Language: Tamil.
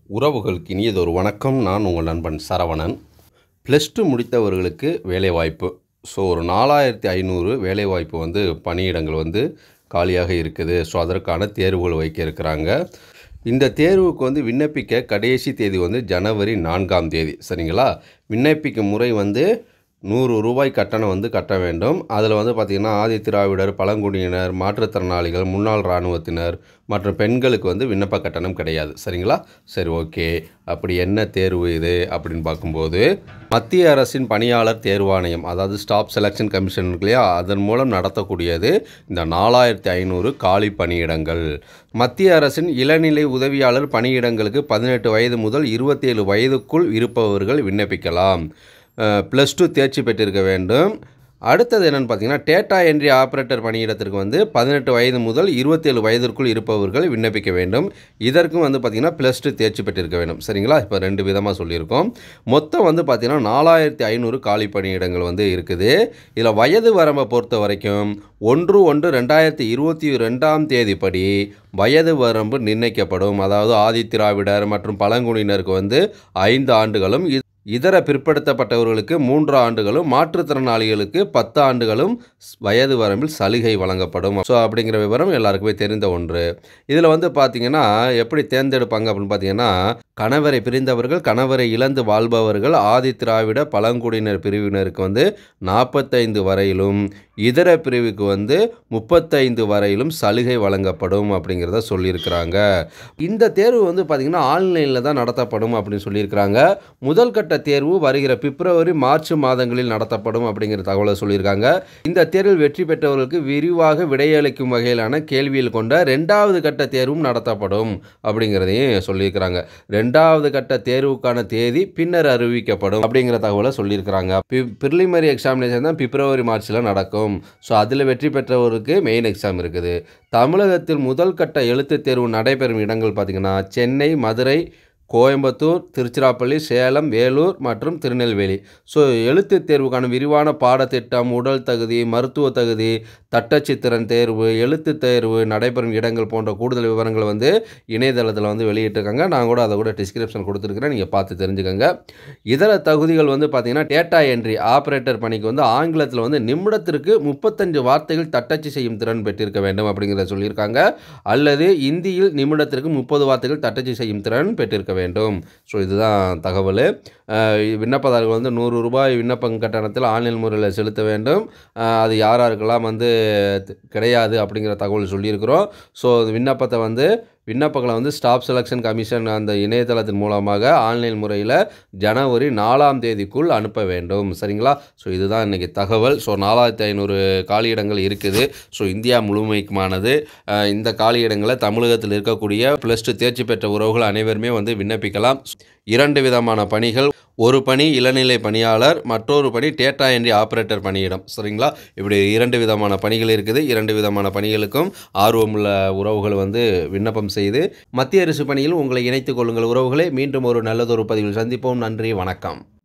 உறவுகளுக்கு இனியதொரு வணக்கம் நான் உங்கள் நண்பன் சரவணன் ப்ளஸ் டூ முடித்தவர்களுக்கு வேலைவாய்ப்பு ஸோ ஒரு நாலாயிரத்தி ஐநூறு வேலைவாய்ப்பு வந்து பணியிடங்கள் வந்து காலியாக இருக்குது ஸோ அதற்கான தேர்வுகள் வைக்க இருக்கிறாங்க இந்த தேர்வுக்கு வந்து விண்ணப்பிக்க கடைசி தேதி வந்து ஜனவரி நான்காம் தேதி சரிங்களா விண்ணப்பிக்கும் முறை வந்து நூறு ரூபாய் கட்டணம் வந்து கட்ட வேண்டும் அதில் வந்து பார்த்திங்கன்னா ஆதித்திராவிடர் பழங்குடியினர் மாற்றுத்திறனாளிகள் முன்னாள் இராணுவத்தினர் மற்றும் பெண்களுக்கு வந்து விண்ணப்ப கட்டணம் கிடையாது சரிங்களா சரி ஓகே அப்படி என்ன தேர்வு இது அப்படின்னு பார்க்கும்போது மத்திய அரசின் பணியாளர் தேர்வாணையம் அதாவது ஸ்டாப் செலெக்ஷன் கமிஷன் இருக்கு இல்லையா அதன் மூலம் நடத்தக்கூடியது இந்த நாலாயிரத்தி ஐநூறு காலி பணியிடங்கள் மத்திய அரசின் இளநிலை உதவியாளர் பணியிடங்களுக்கு பதினெட்டு வயது முதல் இருபத்தேழு வயதுக்குள் இருப்பவர்கள் விண்ணப்பிக்கலாம் ப்ளஸ் டூ தேர்ச்சி பெற்றிருக்க வேண்டும் அடுத்தது என்னென்னு பார்த்தீங்கன்னா டேட்டா என்ட்ரி ஆப்ரேட்டர் பணியிடத்திற்கு வந்து பதினெட்டு வயது முதல் இருபத்தேழு வயதிற்குள் இருப்பவர்கள் விண்ணப்பிக்க வேண்டும் இதற்கும் வந்து பார்த்திங்கன்னா ப்ளஸ் டூ தேர்ச்சி பெற்றிருக்க வேண்டும் சரிங்களா இப்போ ரெண்டு விதமாக சொல்லியிருக்கோம் மொத்தம் வந்து பார்த்திங்கன்னா நாலாயிரத்தி ஐநூறு காலி பணியிடங்கள் வந்து இருக்குது இதில் வயது வரம்பை பொறுத்த வரைக்கும் ஒன்று ஒன்று ரெண்டாயிரத்தி இருபத்தி ரெண்டாம் தேதிப்படி வயது வரம்பு நிர்ணயிக்கப்படும் அதாவது ஆதித்திராவிடர் மற்றும் பழங்குடியினருக்கு வந்து ஐந்து ஆண்டுகளும் இ- இதர பிற்படுத்தப்பட்டவர்களுக்கு மூன்று ஆண்டுகளும் மாற்றுத்திறனாளிகளுக்கு பத்து ஆண்டுகளும் ஸ்- வயது வரம்பில் சலுகை வழங்கப்படும் ஸோ அப்படிங்கிற விவரம் எல்லாருக்குமே தெரிந்த ஒன்று இதில் வந்து பார்த்தீங்கன்னா எப்படி தேர்ந்தெடுப்பாங்க அப்படின்னு பார்த்தீங்கன்னா கணவரை பிரிந்தவர்கள் கணவரை இழந்து வாழ்பவர்கள் ஆதி திராவிட பழங்குடியினர் பிரிவினருக்கு வந்து நாற்பத்தைந்து வரையிலும் இதர பிரிவுக்கு வந்து முப்பத்தைந்து வரையிலும் சலுகை வழங்கப்படும் அப்படிங்கிறத சொல்லியிருக்கிறாங்க இந்த தேர்வு வந்து பார்த்திங்கன்னா ஆன்லைனில் தான் நடத்தப்படும் அப்படின்னு சொல்லியிருக்கிறாங்க முதல் கட்ட தேர்வு வருகிற பிப்ரவரி மார்ச் மாதங்களில் நடத்தப்படும் அப்படிங்கிற தகவலை சொல்லியிருக்காங்க இந்த தேர்வில் வெற்றி பெற்றவர்களுக்கு விரிவாக விடையளிக்கும் வகையிலான கேள்வியில் கொண்ட ரெண்டாவது கட்ட தேர்வும் நடத்தப்படும் அப்படிங்கிறதையும் சொல்லியிருக்கிறாங்க ரெண்டாவது கட்ட தேர்வுக்கான தேதி பின்னர் அறிவிக்கப்படும் அப்படிங்கிற தகவலை சொல்லியிருக்கிறாங்க ப்ரிலிமரி எக்ஸாமினேஷன் தான் பிப்ரவரி மார்ச்சில் நடக்கும் ஸோ அதில் வெற்றி பெற்றவருக்கு மெயின் எக்ஸாம் இருக்குது தமிழகத்தில் முதல் கட்ட எழுத்துத் தேர்வு நடைபெறும் இடங்கள் பார்த்திங்கன்னா சென்னை மதுரை கோயம்புத்தூர் திருச்சிராப்பள்ளி சேலம் வேலூர் மற்றும் திருநெல்வேலி ஸோ எழுத்துத் தேர்வுக்கான விரிவான பாடத்திட்டம் உடல் தகுதி மருத்துவ தகுதி தட்டச்சித்திறன் தேர்வு எழுத்துத் தேர்வு நடைபெறும் இடங்கள் போன்ற கூடுதல் விவரங்கள் வந்து இணையதளத்தில் வந்து வெளியிட்டிருக்காங்க நான் கூட அதை கூட டிஸ்கிரிப்ஷன் கொடுத்துருக்கிறேன் நீங்கள் பார்த்து தெரிஞ்சுக்கோங்க இதர தகுதிகள் வந்து பார்த்தீங்கன்னா டேட்டா என்ட்ரி ஆப்ரேட்டர் பணிக்கு வந்து ஆங்கிலத்தில் வந்து நிமிடத்திற்கு முப்பத்தஞ்சு வார்த்தைகள் தட்டச்சு செய்யும் திறன் பெற்றிருக்க வேண்டும் அப்படிங்கிறத சொல்லியிருக்காங்க அல்லது இந்தியில் நிமிடத்திற்கு முப்பது வார்த்தைகள் தட்டச்சு செய்யும் திறன் பெற்றிருக்க வேண்டும் ஸோ இதுதான் தகவல் அஹ் விண்ணப்பதாரர்கள் வந்து நூறு ரூபாய் விண்ணப்ப கட்டணத்தில் ஆன்லைன் முறையில் செலுத்த வேண்டும் அஹ் அது யார் யாருக்கெல்லாம் வந்து த- கிடையாது அப்படிங்கிற தகவல் சொல்லியிருக்கிறோம் ஸோ விண்ணப்பத்தை வந்து விண்ணப்பங்களை வந்து ஸ்டாப் செலெக்ஷன் கமிஷன் அந்த இணையதளத்தின் மூலமாக ஆன்லைன் முறையில் ஜனவரி நாலாம் தேதிக்குள் அனுப்ப வேண்டும் சரிங்களா ஸோ இதுதான் இன்றைக்கி தகவல் ஸோ நாலாயிரத்தி ஐநூறு காலியிடங்கள் இருக்குது ஸோ இந்தியா முழுமைக்குமானது அஹ் இந்த காலியிடங்களை தமிழகத்தில் இருக்கக்கூடிய ப்ளஸ் டூ தேர்ச்சி பெற்ற உறவுகள் அனைவருமே வந்து விண்ணப்பிக்கலாம் இரண்டு விதமான பணிகள் ஒரு பணி இளநிலை பணியாளர் மற்றொரு பணி டேட்டா என்ட்ரி ஆப்ரேட்டர் பணியிடம் சரிங்களா இப்படி இரண்டு விதமான பணிகள் இருக்குது இரண்டு விதமான பணிகளுக்கும் ஆர்வமுள்ள உறவுகள் வந்து விண்ணப்பம் செய்து மத்திய அரசு பணியில் உங்களை இணைத்துக் கொள்ளுங்கள் உறவுகளை மீண்டும் ஒரு நல்லதொரு பதிவில் சந்திப்போம் நன்றி வணக்கம்